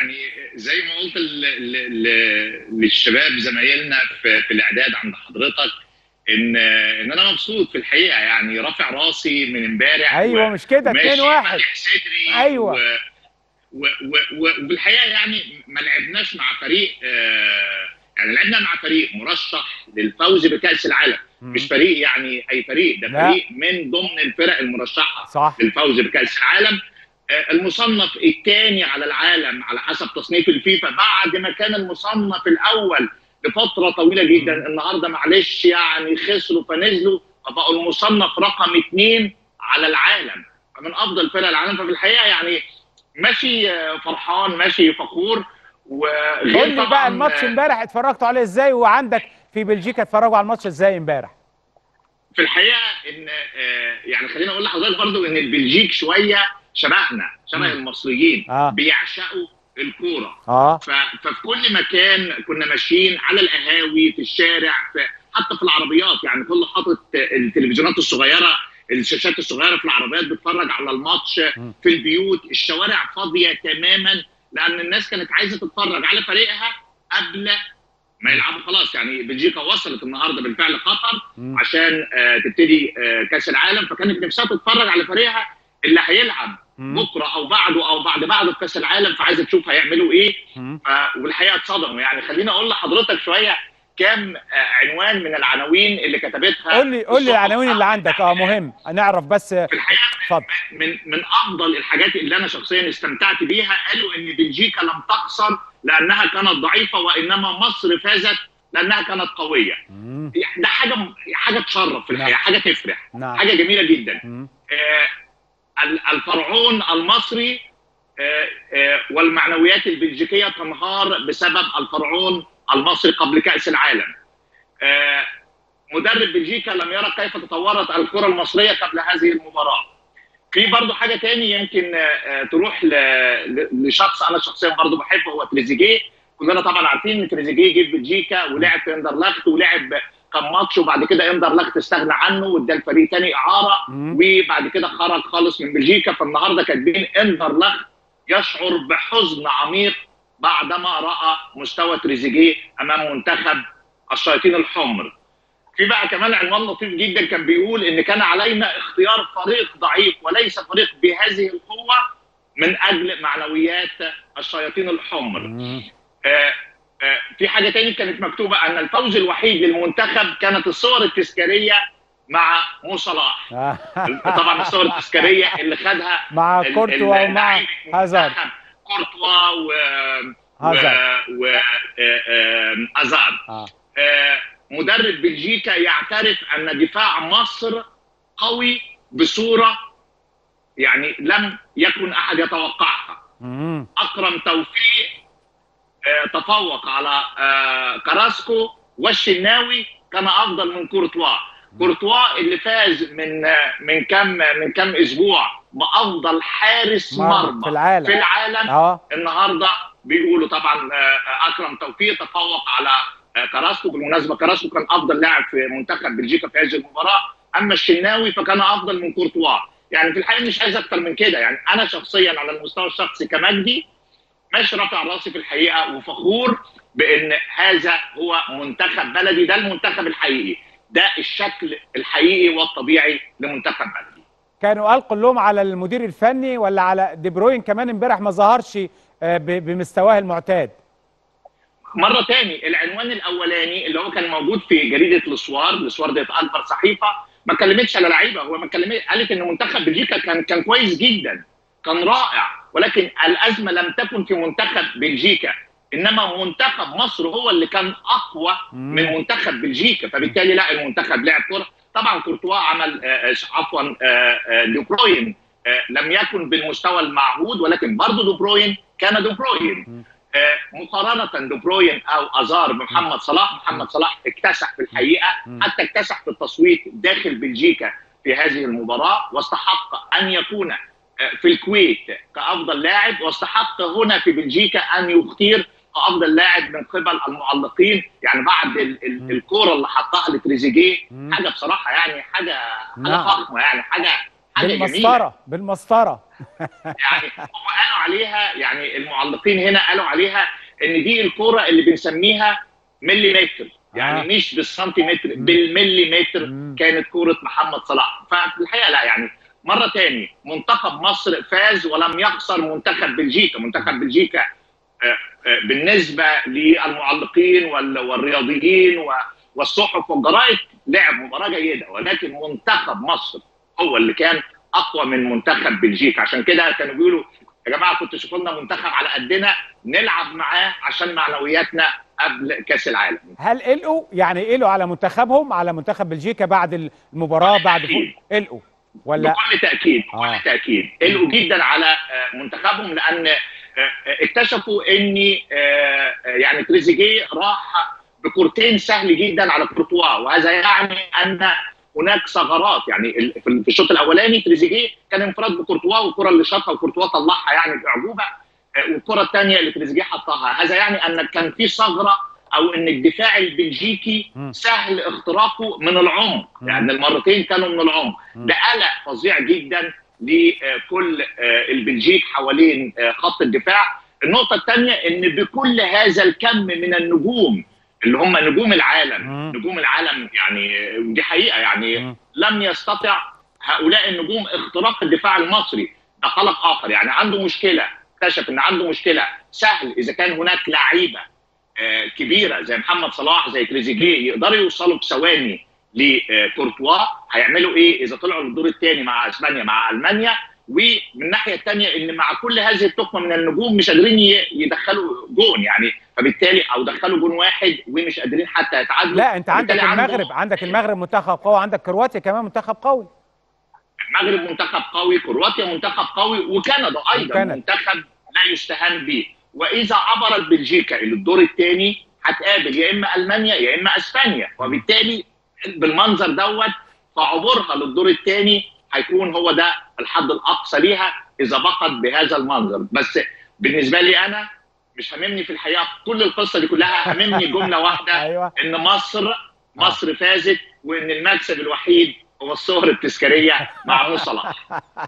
يعني زي ما قلت ل- ل- ل- للشباب زمايلنا في, في الاعداد عند حضرتك ان ان انا مبسوط في الحقيقه يعني رافع راسي من امبارح ايوه مش كده ماشي 2 1 فاتح صدري أيوة. و... و... و... وبالحقيقه يعني ما لعبناش مع فريق آه يعني لعبنا مع فريق مرشح للفوز بكاس العالم مش فريق يعني اي فريق ده لا. فريق من ضمن الفرق المرشحه صح للفوز بكاس العالم آه، المصنف الثاني على العالم على حسب تصنيف الفيفا بعد ما كان المصنف الاول لفتره طويله جدا النهارده معلش يعني خسروا فنزلوا فبقوا المصنف رقم اثنين على العالم من افضل فرق العالم ففي الحقيقه يعني ماشي آه، فرحان ماشي فخور وغير قول لي بقى طبعاً، الماتش آه، امبارح اتفرجتوا عليه ازاي وعندك في بلجيكا اتفرجوا على الماتش ازاي امبارح في الحقيقه ان آه، يعني خليني اقول لحضرتك برضو ان البلجيك شويه شبهنا شبه مم. المصريين آه. بيعشقوا الكوره اه ف- ففي كل مكان كنا ماشيين على القهاوي في الشارع في حتى في العربيات يعني كل حاطط التلفزيونات الصغيره الشاشات الصغيره في العربيات بتتفرج على الماتش م. في البيوت الشوارع فاضيه تماما لان الناس كانت عايزه تتفرج على فريقها قبل ما يلعبوا خلاص يعني بلجيكا وصلت النهارده بالفعل قطر مم. عشان آه، تبتدي آه، كاس العالم فكانت نفسها تتفرج على فريقها اللي هيلعب مم. بكره او بعده او بعد بعده في كاس العالم فعايزه تشوف هيعملوا ايه مم. ف- والحقيقه اتصدموا يعني خليني اقول لحضرتك شويه كام آه، عنوان من العناوين اللي كتبتها قول لي قول لي الصحف العناوين اللي عندك اه مهم نعرف بس في الحقيقه اتفضل من من افضل الحاجات اللي انا شخصيا استمتعت بيها قالوا ان بلجيكا لم تخسر لانها كانت ضعيفه وانما مصر فازت لانها كانت قويه مم. ده حاجه حاجه تشرف في الحقيقه نعم. حاجه تفرح نعم حاجه جميله جدا مم. آه، ال- الفرعون المصري آه، آه، والمعنويات البلجيكيه تنهار بسبب الفرعون المصري قبل كاس العالم. آه، مدرب بلجيكا لم يرى كيف تطورت الكره المصريه قبل هذه المباراه. في برضه حاجه تاني يمكن آه، آه، تروح ل- ل- لشخص انا شخصيا برضه بحبه هو تريزيجيه كلنا طبعا عارفين ان تريزيجيه جه في بلجيكا ولعب في اندرلخت ولعب كم ماتش وبعد كده اندرلخت استغنى عنه وادى الفريق تاني اعاره مم. وبعد كده خرج خالص من بلجيكا فالنهارده كاتبين اندرلخت يشعر بحزن عميق بعدما راى مستوى تريزيجيه امام منتخب الشياطين الحمر. في بقى كمان عنوان لطيف جدا كان بيقول ان كان علينا اختيار فريق ضعيف وليس فريق بهذه القوه من اجل معنويات الشياطين الحمر. مم. آه، آه، في حاجه تاني كانت مكتوبه ان الفوز الوحيد للمنتخب كانت الصور التذكاريه مع مو صلاح آه. طبعا الصور التذكاريه اللي خدها مع ال- كورتوا ال- ومع لعيبة هازارد المنتخب، كورتوا و هازارد. و, و... آه، آه، هازارد آه. آه، مدرب بلجيكا يعترف ان دفاع مصر قوي بصوره يعني لم يكن احد يتوقعها مم. اكرم توفيق آه، تفوق على آه، كراسكو والشناوي كان افضل من كورتوا كورتوا اللي فاز من آه، من كم من كم اسبوع بافضل حارس مرمى مرمى في العالم. في العالم اه النهارده بيقولوا طبعا آه، اكرم توفيق تفوق على آه، كراسكو بالمناسبه كراسكو كان افضل لاعب في منتخب بلجيكا في هذه المباراه اما الشناوي فكان افضل من كورتوا يعني في الحقيقه مش عايز اكتر من كده يعني انا شخصيا على المستوى الشخصي كمجدي ماشي رافع راسي في الحقيقه وفخور بان هذا هو منتخب بلدي ده المنتخب الحقيقي ده الشكل الحقيقي والطبيعي لمنتخب بلدي كانوا القوا اللوم على المدير الفني ولا على دي بروين كمان امبارح ما ظهرش آه، ب- بمستواه المعتاد مره تاني العنوان الاولاني اللي هو كان موجود في جريده الاسوار الاسوار ديت اكبر صحيفه ما اتكلمتش على لعيبه هو ما اتكلمت قالت ان منتخب بلجيكا كان كان كويس جدا كان رائع ولكن الازمه لم تكن في منتخب بلجيكا انما منتخب مصر هو اللي كان اقوى مم. من منتخب بلجيكا فبالتالي لا المنتخب لعب كره طبعا كورتوا عمل آه، آه، عفوا آه، آه، دي بروين آه، لم يكن بالمستوى المعهود ولكن برضه دي بروين كان دي بروين آه، مقارنه دي بروين او ازار بمحمد صلاح محمد صلاح اكتسح في الحقيقه مم. حتى اكتسح في التصويت داخل بلجيكا في هذه المباراه واستحق ان يكون آه، في الكويت كافضل لاعب واستحق هنا في بلجيكا ان يختير كافضل لاعب من قبل المعلقين يعني بعد ال- ال- مم. الكوره اللي حطها لتريزيجيه مم. حاجه بصراحه يعني حاجه حاجه نعم. فخمه يعني حاجه حاجه جميله بالمسطره بالمسطره يعني هم قالوا عليها يعني المعلقين هنا قالوا عليها ان دي الكوره اللي بنسميها مليمتر يعني آه. مش بالسنتيمتر مم. بالمليمتر مم. كانت كوره محمد صلاح ففي الحقيقه لا يعني مره تاني منتخب مصر فاز ولم يخسر منتخب بلجيكا منتخب بلجيكا آه، آه، بالنسبه للمعلقين وال- والرياضيين و- والصحف والجرائد لعب مباراه جيده ولكن منتخب مصر هو اللي كان اقوى من منتخب بلجيكا عشان كده كانوا بيقولوا يا جماعه كنتوا شوفوا لنا منتخب على قدنا نلعب معاه عشان معنوياتنا قبل كاس العالم هل قلقوا يعني قلقوا على منتخبهم على منتخب بلجيكا بعد المباراه بعد فوز أكيد. قلقوا ولا بكل تاكيد آه. بكل تاكيد قلقوا جدا على آه، منتخبهم لان آه، آه، اكتشفوا ان آه، آه، يعني تريزيجيه راح بكورتين سهل جدا على كورتوا وهذا يعني ان هناك ثغرات يعني ال- في في الشوط الاولاني تريزيجيه كان انفراد بكورتوا والكره اللي شاطها وكورتوا طلعها يعني باعجوبه آه، والكره الثانيه اللي تريزيجيه حطها هذا يعني ان كان في ثغره او ان الدفاع البلجيكي مم. سهل اختراقه من العمق مم. يعني المرتين كانوا من العمق مم. ده قلق فظيع جدا لكل البلجيك حوالين آه، خط الدفاع النقطة الثانية ان بكل هذا الكم من النجوم اللي هم نجوم العالم مم. نجوم العالم يعني آه، ودي حقيقة يعني مم. لم يستطع هؤلاء النجوم اختراق الدفاع المصري ده قلق اخر يعني عنده مشكلة اكتشف ان عنده مشكلة سهل اذا كان هناك لعيبة آه، كبيرة زي محمد صلاح زي تريزيجيه يقدروا يوصلوا بثواني لكورتوا هيعملوا ايه اذا طلعوا للدور الثاني مع اسبانيا مع المانيا ومن الناحيه الثانيه ان مع كل هذه التقمه من النجوم مش قادرين ي- يدخلوا جون يعني فبالتالي او دخلوا جون واحد ومش قادرين حتى يتعادلوا لا انت عندك فبالتالي عنده- المغرب عندك المغرب منتخب قوي عندك كرواتيا كمان منتخب قوي المغرب منتخب قوي كرواتيا منتخب قوي وكندا ايضا وكندا. منتخب لا يستهان به واذا عبرت بلجيكا الى الدور الثاني هتقابل يا اما المانيا يا اما اسبانيا وبالتالي بالمنظر دوت فعبورها للدور الثاني هيكون هو ده الحد الاقصى ليها اذا بقت بهذا المنظر بس بالنسبه لي انا مش هممني في الحقيقه كل القصه دي كلها هممني جمله واحده ايوه ان مصر مصر فازت وان المكسب الوحيد هو الصور التذكاريه مع مو صلاح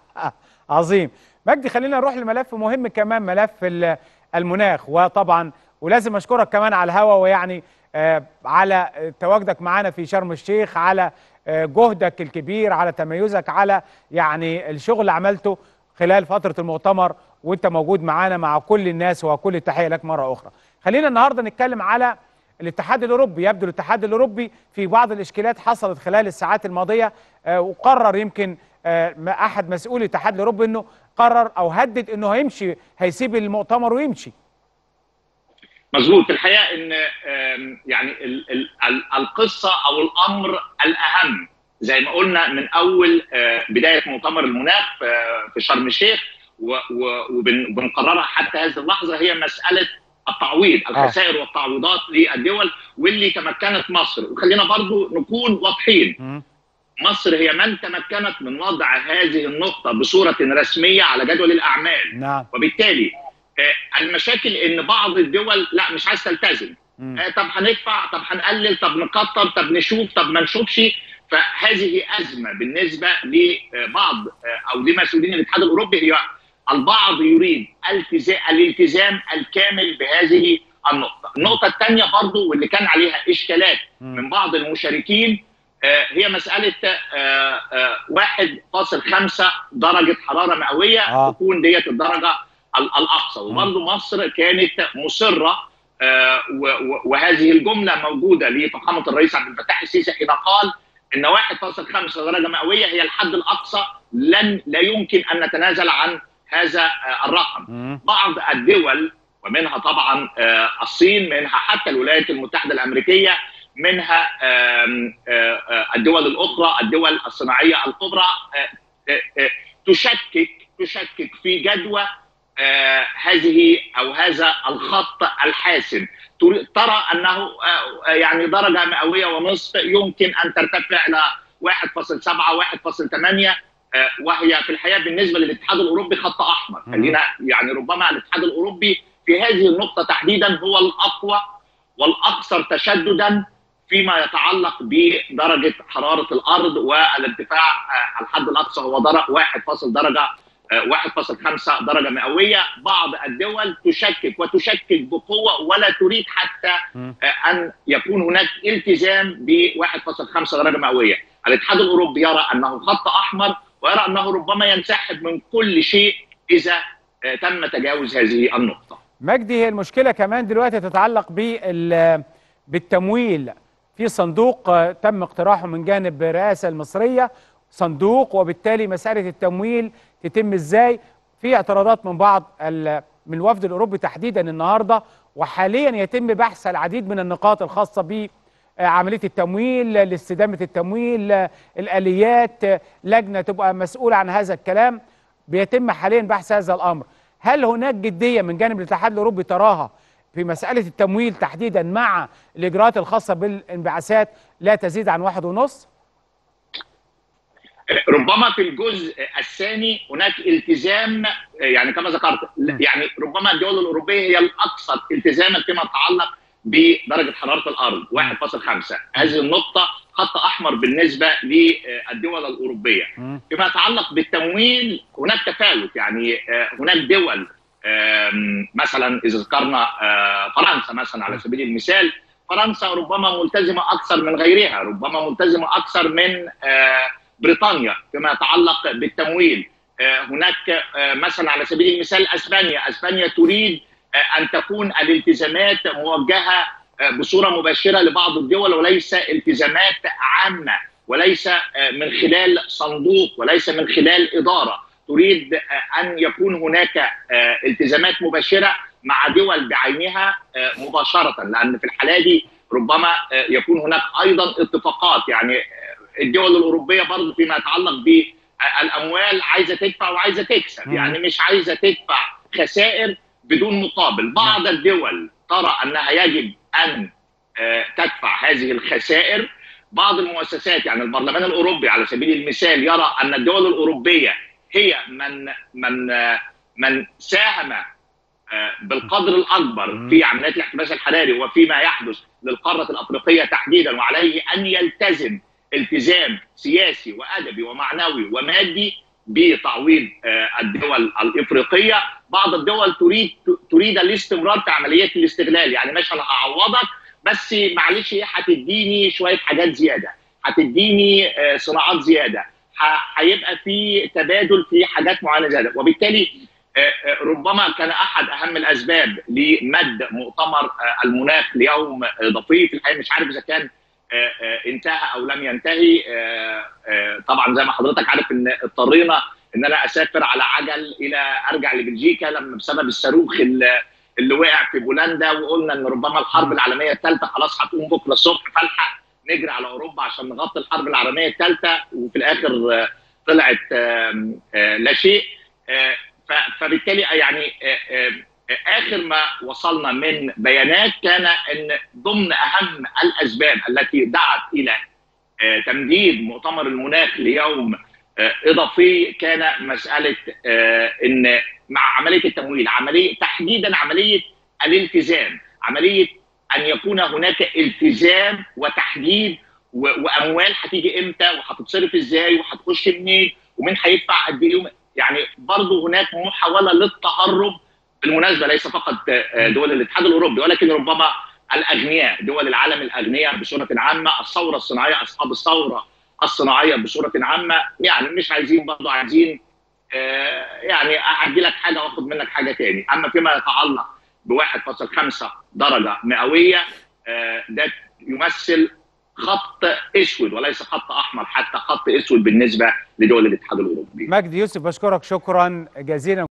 عظيم مجدي خلينا نروح لملف مهم كمان ملف ال- المناخ وطبعا ولازم اشكرك كمان على الهوا ويعني آه، على آه، تواجدك معانا في شرم الشيخ على آه، جهدك الكبير على تميزك على يعني الشغل اللي عملته خلال فترة المؤتمر وانت موجود معانا مع كل الناس وكل التحية لك مرة أخرى خلينا النهاردة نتكلم على الاتحاد الأوروبي يبدو الاتحاد الأوروبي في بعض الإشكالات حصلت خلال الساعات الماضية آه، وقرر يمكن آه، ما أحد مسؤولي الاتحاد الأوروبي أنه قرر أو هدد أنه هيمشي هيسيب المؤتمر ويمشي مظبوط الحقيقه ان آم، يعني ال- ال- ال- القصه او الامر الاهم زي ما قلنا من اول آه، بدايه مؤتمر المناخ في- في شرم الشيخ وبنقررها حتى هذه اللحظه هي مساله التعويض الخسائر والتعويضات للدول واللي تمكنت مصر وخلينا برضو نكون واضحين مم. مصر هي من تمكنت من وضع هذه النقطه بصوره رسميه على جدول الاعمال نعم وبالتالي آه، المشاكل ان بعض الدول لا مش عايز تلتزم مم. آه، طب هندفع طب هنقلل طب نكتر طب نشوف طب ما نشوفش فهذه ازمه بالنسبه لبعض آه، او لمسؤولين الاتحاد الاوروبي هي البعض يريد التزام الالتزام الكامل بهذه النقطه، النقطه الثانيه برضو واللي كان عليها اشكالات مم. من بعض المشاركين آه، هي مساله آه، آه، 1.5 درجه حراره مئويه آه. تكون ديت الدرجه ال- الاقصى وبرضه مصر كانت مصره آه، و- و- وهذه الجمله موجوده لفخامه الرئيس عبد الفتاح السيسي حين قال ان 1.5 درجه مئويه هي الحد الاقصى لن لا يمكن ان نتنازل عن هذا آه، الرقم. مم. بعض الدول ومنها طبعا آه، الصين منها حتى الولايات المتحده الامريكيه منها آم، آه، آه، الدول الاخرى الدول الصناعيه الكبرى آه، آه، آه، تشكك تشكك في جدوى آه، هذه او هذا الخط الحاسم تر- ترى انه آه، يعني درجه مئويه ونصف يمكن ان ترتفع الى 1.7 1.8 آه، وهي في الحقيقه بالنسبه للاتحاد الاوروبي خط احمر مم. خلينا يعني ربما الاتحاد الاوروبي في هذه النقطه تحديدا هو الاقوى والاكثر تشددا فيما يتعلق بدرجه حراره الارض والارتفاع الحد الاقصى هو درجه 1 فاصل درجه 1.5 درجه مئويه بعض الدول تشكك وتشكك بقوه ولا تريد حتى ان يكون هناك التزام ب 1.5 درجه مئويه الاتحاد الاوروبي يرى انه خط احمر ويرى انه ربما ينسحب من كل شيء اذا تم تجاوز هذه النقطه مجدي هي المشكله كمان دلوقتي تتعلق بالتمويل في صندوق تم اقتراحه من جانب الرئاسه المصريه صندوق وبالتالي مساله التمويل تتم ازاي في اعتراضات من بعض من الوفد الاوروبي تحديدا النهارده وحاليا يتم بحث العديد من النقاط الخاصه بعمليه التمويل لاستدامه التمويل الاليات لجنه تبقى مسؤوله عن هذا الكلام بيتم حاليا بحث هذا الامر هل هناك جديه من جانب الاتحاد الاوروبي تراها في مساله التمويل تحديدا مع الاجراءات الخاصه بالانبعاثات لا تزيد عن واحد ونص؟ ربما في الجزء الثاني هناك التزام يعني كما ذكرت يعني ربما الدول الاوروبيه هي الاكثر التزاما فيما يتعلق بدرجه حراره الارض 1.5 هذه النقطه خط احمر بالنسبه للدول الاوروبيه فيما يتعلق بالتمويل هناك تفاوت يعني هناك دول مثلا اذا ذكرنا فرنسا مثلا على سبيل المثال فرنسا ربما ملتزمه اكثر من غيرها ربما ملتزمه اكثر من بريطانيا فيما يتعلق بالتمويل هناك مثلا على سبيل المثال اسبانيا اسبانيا تريد ان تكون الالتزامات موجهه بصوره مباشره لبعض الدول وليس التزامات عامه وليس من خلال صندوق وليس من خلال اداره تريد ان يكون هناك التزامات مباشره مع دول بعينها مباشره لان في الحاله دي ربما يكون هناك ايضا اتفاقات يعني الدول الاوروبيه برضه فيما يتعلق بالاموال عايزه تدفع وعايزه تكسب يعني مش عايزه تدفع خسائر بدون مقابل بعض الدول ترى انها يجب ان تدفع هذه الخسائر بعض المؤسسات يعني البرلمان الاوروبي على سبيل المثال يرى ان الدول الاوروبيه هي من من من ساهم بالقدر الاكبر في عمليات الاحتباس الحراري وفيما يحدث للقاره الافريقيه تحديدا وعليه ان يلتزم التزام سياسي وادبي ومعنوي ومادي بتعويض الدول الافريقيه، بعض الدول تريد تريد الاستمرار في عمليات الاستغلال، يعني مش انا هعوضك بس معلش ايه هتديني شويه حاجات زياده، هتديني صناعات زياده، هيبقى في تبادل في حاجات معينه زياده، وبالتالي ربما كان احد اهم الاسباب لمد مؤتمر المناخ ليوم اضافي في الحقيقه مش عارف اذا كان انتهى او لم ينتهي طبعا زي ما حضرتك عارف ان اضطرينا ان انا اسافر على عجل الى ارجع لبلجيكا لما بسبب الصاروخ اللي وقع في بولندا وقلنا ان ربما الحرب العالميه الثالثه خلاص هتقوم بكره الصبح فالحق نجري على اوروبا عشان نغطي الحرب العالميه الثالثه وفي الاخر طلعت لا شيء فبالتالي يعني اخر ما وصلنا من بيانات كان ان ضمن اهم الاسباب التي دعت الى تمديد مؤتمر المناخ ليوم اضافي كان مساله ان مع عمليه التمويل عمليه تحديدا عمليه الالتزام عمليه ان يكون هناك التزام وتحديد واموال هتيجي امتى وهتتصرف ازاي وهتخش منين ومين هيدفع قد ايه يعني برضه هناك محاوله للتهرب بالمناسبه ليس فقط دول الاتحاد الاوروبي ولكن ربما الاغنياء دول العالم الاغنياء بصوره عامه الثوره الصناعيه اصحاب الثوره الصناعيه بصوره عامه يعني مش عايزين برضه عايزين يعني اعدي لك حاجه واخد منك حاجه تاني اما فيما يتعلق ب 1.5 درجه مئويه ده يمثل خط اسود وليس خط احمر حتى خط اسود بالنسبه لدول الاتحاد الاوروبي مجدي يوسف بشكرك شكرا جزيلا